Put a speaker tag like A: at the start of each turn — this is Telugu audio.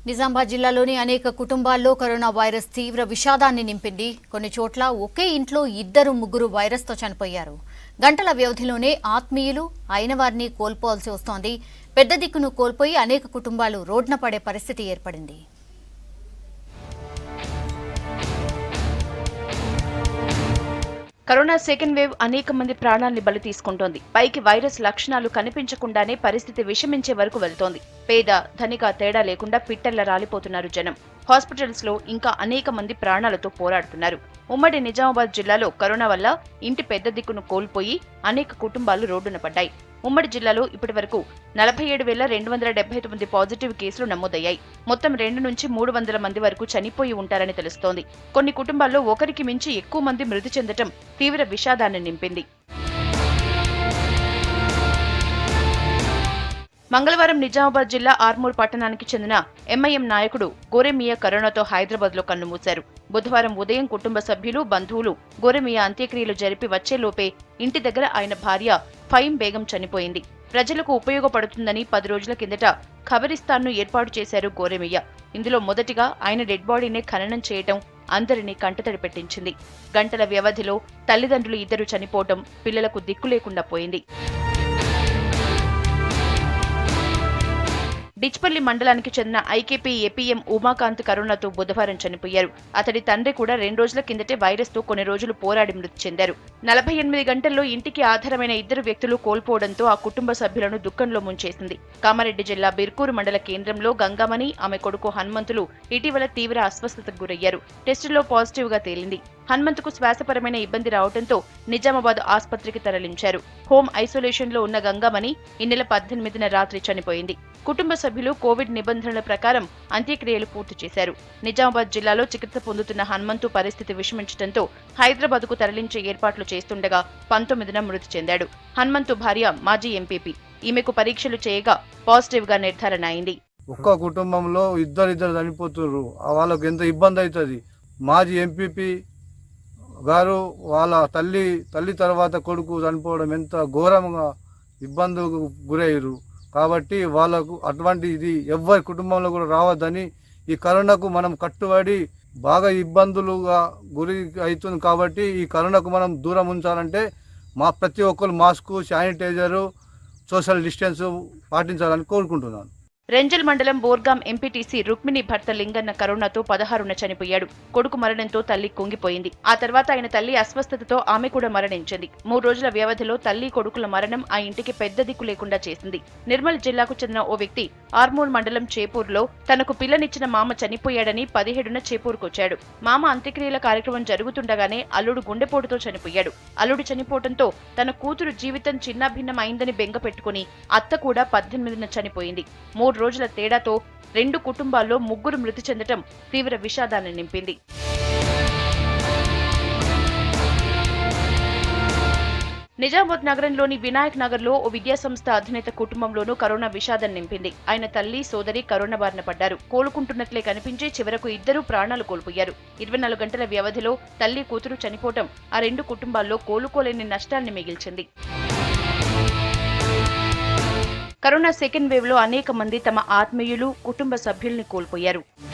A: నిజామాబాద్ జిల్లాలోని అనేక కుటుంబాల్లో కరోనా వైరస్ తీవ్ర విషాదాన్ని నింపింది కొన్ని చోట్ల ఒకే ఇంట్లో ఇద్దరు ముగ్గురు వైరస్తో చనిపోయారు గంటల వ్యవధిలోనే ఆత్మీయులు అయిన వారిని కోల్పోవాల్సి వస్తోంది పెద్ద దిక్కును కోల్పోయి అనేక కుటుంబాలు రోడ్న పడే పరిస్థితి ఏర్పడింది
B: కరోనా సెకండ్ వేవ్ అనేక మంది ప్రాణాల్ని బలి తీసుకుంటోంది పైకి వైరస్ లక్షణాలు కనిపించకుండానే పరిస్థితి విషమించే వరకు వెళ్తోంది పేద ధనిక తేడా లేకుండా పిట్టల్లా రాలిపోతున్నారు జనం హాస్పిటల్స్ లో ఇంకా అనేక మంది ప్రాణాలతో పోరాడుతున్నారు ఉమ్మడి నిజామాబాద్ జిల్లాలో కరోనా వల్ల ఇంటి పెద్ద దిక్కును కోల్పోయి అనేక కుటుంబాలు రోడ్డున పడ్డాయి ఉమ్మడి జిల్లాలో ఇప్పటి వరకు నలభై ఏడు వేల రెండు వందల డెబ్బై తొమ్మిది పాజిటివ్ కేసులు నమోదయ్యాయి మొత్తం రెండు నుంచి మూడు వందల మంది వరకు చనిపోయి ఉంటారని తెలుస్తోంది కొన్ని కుటుంబాల్లో ఒకరికి మించి ఎక్కువ మంది మృతి చెందటం తీవ్ర విషాదాన్ని నింపింది మంగళవారం నిజామాబాద్ జిల్లా ఆర్మూర్ పట్టణానికి చెందిన ఎంఐఎం నాయకుడు గోరెమియా కరోనాతో హైదరాబాద్ లో కన్నుమూశారు బుధవారం ఉదయం కుటుంబ సభ్యులు బంధువులు గోరెమియా అంత్యక్రియలు జరిపి వచ్చేలోపే ఇంటి దగ్గర ఆయన భార్య ఫైమ్ బేగం చనిపోయింది ప్రజలకు ఉపయోగపడుతుందని పది రోజుల కిందట ఖబరిస్తాన్ను ఏర్పాటు చేశారు గోరెమియ్య ఇందులో మొదటిగా ఆయన డెడ్ బాడీనే ఖననం చేయటం అందరినీ కంటతడి పెట్టించింది గంటల వ్యవధిలో తల్లిదండ్రులు ఇద్దరు చనిపోవటం పిల్లలకు దిక్కు లేకుండా పోయింది డిచ్పల్లి మండలానికి చెందిన ఐకేపీ ఏపీఎం ఉమాకాంత్ కరోనాతో బుధవారం చనిపోయారు అతడి తండ్రి కూడా రెండు రోజుల కిందటే వైరస్ తో కొన్ని రోజులు పోరాడి మృతి చెందారు నలభై ఎనిమిది గంటల్లో ఇంటికి ఆధారమైన ఇద్దరు వ్యక్తులు కోల్పోవడంతో ఆ కుటుంబ సభ్యులను దుఃఖంలో ముంచేసింది కామారెడ్డి జిల్లా బిర్కూరు మండల కేంద్రంలో గంగమణి ఆమె కొడుకు హనుమంతులు ఇటీవల తీవ్ర అస్వస్థతకు గురయ్యారు టెస్టులో పాజిటివ్ గా తేలింది హనుమంతుకు శ్వాసపరమైన ఇబ్బంది రావడంతో నిజామాబాద్ ఆసుపత్రికి తరలించారు హోమ్ ఐసోలేషన్ లో ఉన్న గంగమణి ఈ నెల పద్దెనిమిదిన రాత్రి చనిపోయింది కుటుంబ సభ్యులు కోవిడ్ నిబంధనల ప్రకారం అంత్యక్రియలు పూర్తి చేశారు నిజామాబాద్ జిల్లాలో చికిత్స పొందుతున్న హనుమంతు పరిస్థితి విషమించడంతో హైదరాబాద్ కు తరలించే ఏర్పాట్లు చేస్తుండగా పంతొమ్మిదిన మృతి చెందాడు హనుమంతు భార్య మాజీ ఎంపీపీ ఈమెకు పరీక్షలు చేయగా పాజిటివ్ గా నిర్ధారణ అయింది
C: ఒక్క కుటుంబంలో ఇద్దరిద్దరు చనిపోతుర్రు ఆ వాళ్ళకు ఎంత ఇబ్బంది అవుతుంది మాజీ ఎంపీపీ గారు వాళ్ళ తల్లి తల్లి తర్వాత కొడుకు చనిపోవడం ఎంత ఘోరంగా ఇబ్బందులకు గురయ్యారు కాబట్టి వాళ్ళకు అటువంటి ఇది ఎవరి కుటుంబంలో కూడా రావద్దని ఈ కరోనాకు మనం కట్టుబడి బాగా ఇబ్బందులుగా గురి అవుతుంది కాబట్టి ఈ కరోనాకు మనం దూరం ఉంచాలంటే మా ప్రతి ఒక్కరు మాస్కు శానిటైజరు సోషల్ డిస్టెన్స్ పాటించాలని కోరుకుంటున్నాను
B: రెంజల్ మండలం బోర్గాం ఎంపీటీసీ రుక్మిణి భర్త లింగన్న కరోనాతో పదహారున చనిపోయాడు కొడుకు మరణంతో తల్లి కుంగిపోయింది ఆ తర్వాత ఆయన తల్లి అస్వస్థతతో ఆమె కూడా మరణించింది మూడు రోజుల వ్యవధిలో తల్లి కొడుకుల మరణం ఆ ఇంటికి పెద్ద దిక్కు లేకుండా చేసింది నిర్మల్ జిల్లాకు చెందిన ఓ వ్యక్తి ఆర్మూర్ మండలం చేపూర్లో తనకు పిల్లనిచ్చిన మామ చనిపోయాడని పదిహేడున చేపూరుకొచ్చాడు మామ అంత్యక్రియల కార్యక్రమం జరుగుతుండగానే అల్లుడు గుండెపోటుతో చనిపోయాడు అల్లుడు చనిపోవడంతో తన కూతురు జీవితం చిన్నాభిన్నం అయిందని బెంగ పెట్టుకుని అత్త కూడా పద్దెనిమిదిన చనిపోయింది మూడు రోజుల తేడాతో రెండు కుటుంబాల్లో ముగ్గురు మృతి చెందటం తీవ్ర విషాదాన్ని నింపింది నిజామాబాద్ నగరంలోని వినాయక్ నగర్ లో ఓ విద్యాసంస్థ అధినేత కుటుంబంలోనూ కరోనా విషాదం నింపింది ఆయన తల్లి సోదరి కరోనా బారిన పడ్డారు కోలుకుంటున్నట్లే కనిపించి చివరకు ఇద్దరూ ప్రాణాలు కోల్పోయారు ఇరవై నాలుగు గంటల వ్యవధిలో తల్లి కూతురు చనిపోవటం ఆ రెండు కుటుంబాల్లో కోలుకోలేని నష్టాన్ని మిగిల్చింది కరోనా సెకండ్ వేవ్ లో అనేక మంది తమ ఆత్మీయులు కుటుంబ సభ్యుల్ని కోల్పోయారు